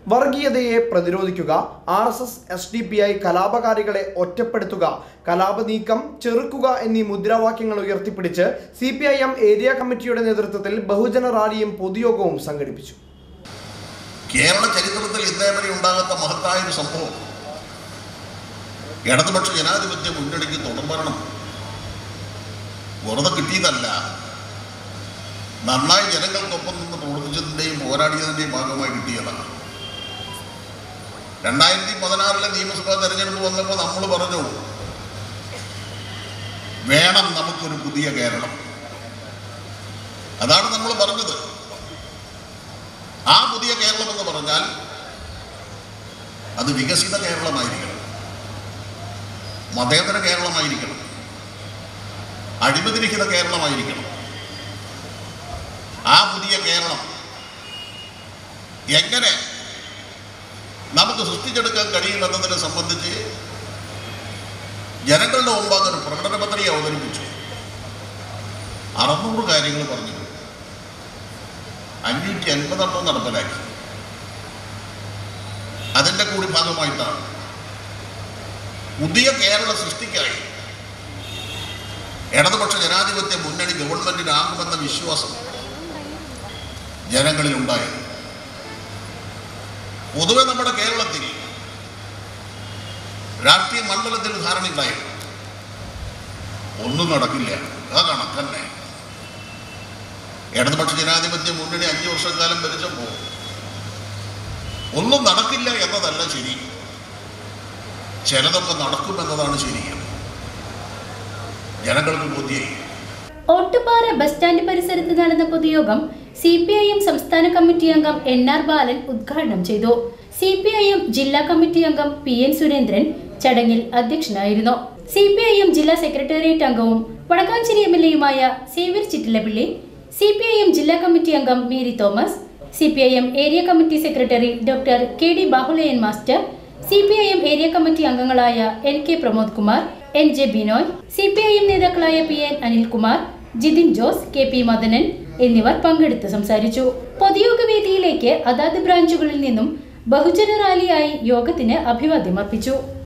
വർഗീയതയെ പ്രതിരോധിക്കുക R S S S D P I കലാപകാരികളെ ഒറ്റപ്പെടുത്തുക കലാപ നീക്കം ചെറുക്കുക എന്നീ മുദ്രാവാക്യങ്ങൾ ഉയർത്തിപ്പിടിച്ച് C P I M area കമ്മിറ്റിയുടെ നേതൃത്വത്തിൽ ബഹുജന റാലിയും പൊതുയോഗവും സംഘടിപ്പിച്ചു കേരള ചരിത്രത്തിൽ ഇന്നേ വരെ ഉണ്ടാകാത്ത മഹത്തായ ഒരു സംഭവം ഇടതുപക്ഷ ജനാധിപത്യ മുന്നണിക്ക് തുടർഭരണം വെറുതെ കിട്ടിയതല്ല നന്നായി ജനങ്ങൾക്കൊപ്പം നിന്ന് പ്രവർത്തിച്ചതിൻ്റെയും പോരാടിയതിൻ്റെയും ഭാഗമായി കിട്ടിയതാണ് രണ്ടായിരത്തി പതിനാറിലെ നിയമസഭാ തെരഞ്ഞെടുപ്പ് വന്നപ്പോൾ നമ്മൾ പറഞ്ഞു വേണം നമുക്കൊരു പുതിയ കേരളം അതാണ് നമ്മൾ പറഞ്ഞത് ആ പുതിയ കേരളം എന്ന് പറഞ്ഞാൽ അത് വികസിത കേരളമായിരിക്കണം മതേതര കേരളമായിരിക്കണം അഴിമതിരഹിത കേരളമായിരിക്കണം ആ പുതിയ കേരളം എങ്ങനെ നമുക്ക് സൃഷ്ടിച്ചെടുക്കാൻ കഴിയുമെന്നതിനെ സംബന്ധിച്ച് ജനങ്ങളുടെ മുമ്പാകെ ഒരു പ്രകടന പത്രിക അവതരിപ്പിച്ചു അറുന്നൂറ് കാര്യങ്ങൾ പറഞ്ഞു അഞ്ഞൂറ്റി അൻപതെണ്ണം നടപ്പിലാക്കി അതിൻ്റെ കൂടി ഭാഗമായിട്ടാണ് പുതിയ കേരള സൃഷ്ടിക്കായി ഇടതുപക്ഷ ജനാധിപത്യ മുന്നണി ഗവൺമെന്റിനാകുമെന്ന വിശ്വാസം ജനങ്ങളിൽ ഉണ്ടായത് പൊതുവെ നമ്മുടെ കേരളത്തിൽ രാഷ്ട്രീയ മണ്ഡലത്തിൽ ധാരണയുണ്ടായിരുന്നു ഒന്നും നടക്കില്ല ആ കണക്കന്നെ ഇടതുപക്ഷ ജനാധിപത്യ മുന്നണി അഞ്ചു വർഷക്കാലം ഭരിച്ചപ്പോൾ ഒന്നും നടക്കില്ല എന്നതല്ല ശരി ചിലതൊക്കെ നടക്കുമെന്നതാണ് ശരി ജനങ്ങൾക്ക് ബോധ്യായി ഓട്ടുപാറ ബസ് സ്റ്റാൻഡ് പരിസരത്ത് നടന്ന പൊതുയോഗം സി പി ഐ എം സംസ്ഥാന കമ്മിറ്റി അംഗം എൻ ആർ ബാലൻ ഉദ്ഘാടനം ചെയ്തു സി പി ഐ എം ജില്ലാ കമ്മിറ്റി അംഗം പി എൻ സുരേന്ദ്രൻ ചടങ്ങിൽ അധ്യക്ഷനായിരുന്നു സി പി ഐ എം ജില്ലാ സെക്രട്ടേറിയറ്റ് അംഗവും വടക്കാഞ്ചേരി എം എൽ എയുമായ Xavier Chittilappilly C P I M ജില്ലാ കമ്മിറ്റി അംഗം Mary Thomas C P I M area committee secretary doctor K D Bahuleyan master C P I M area committee അംഗങ്ങളായ N K Pramod Kumar N J Binoy C P I M നേതാക്കളായ P N Anilkumar Jithin Jose K P Madanan എന്നിവർ പങ്കെടുത്ത് സംസാരിച്ചു പൊതുയോഗ വേദിയിലേക്ക് അതാത് ബ്രാഞ്ചുകളിൽ നിന്നും ബഹുജന റാലിയായി യോഗത്തിന് അഭിവാദ്യം അർപ്പിച്ചു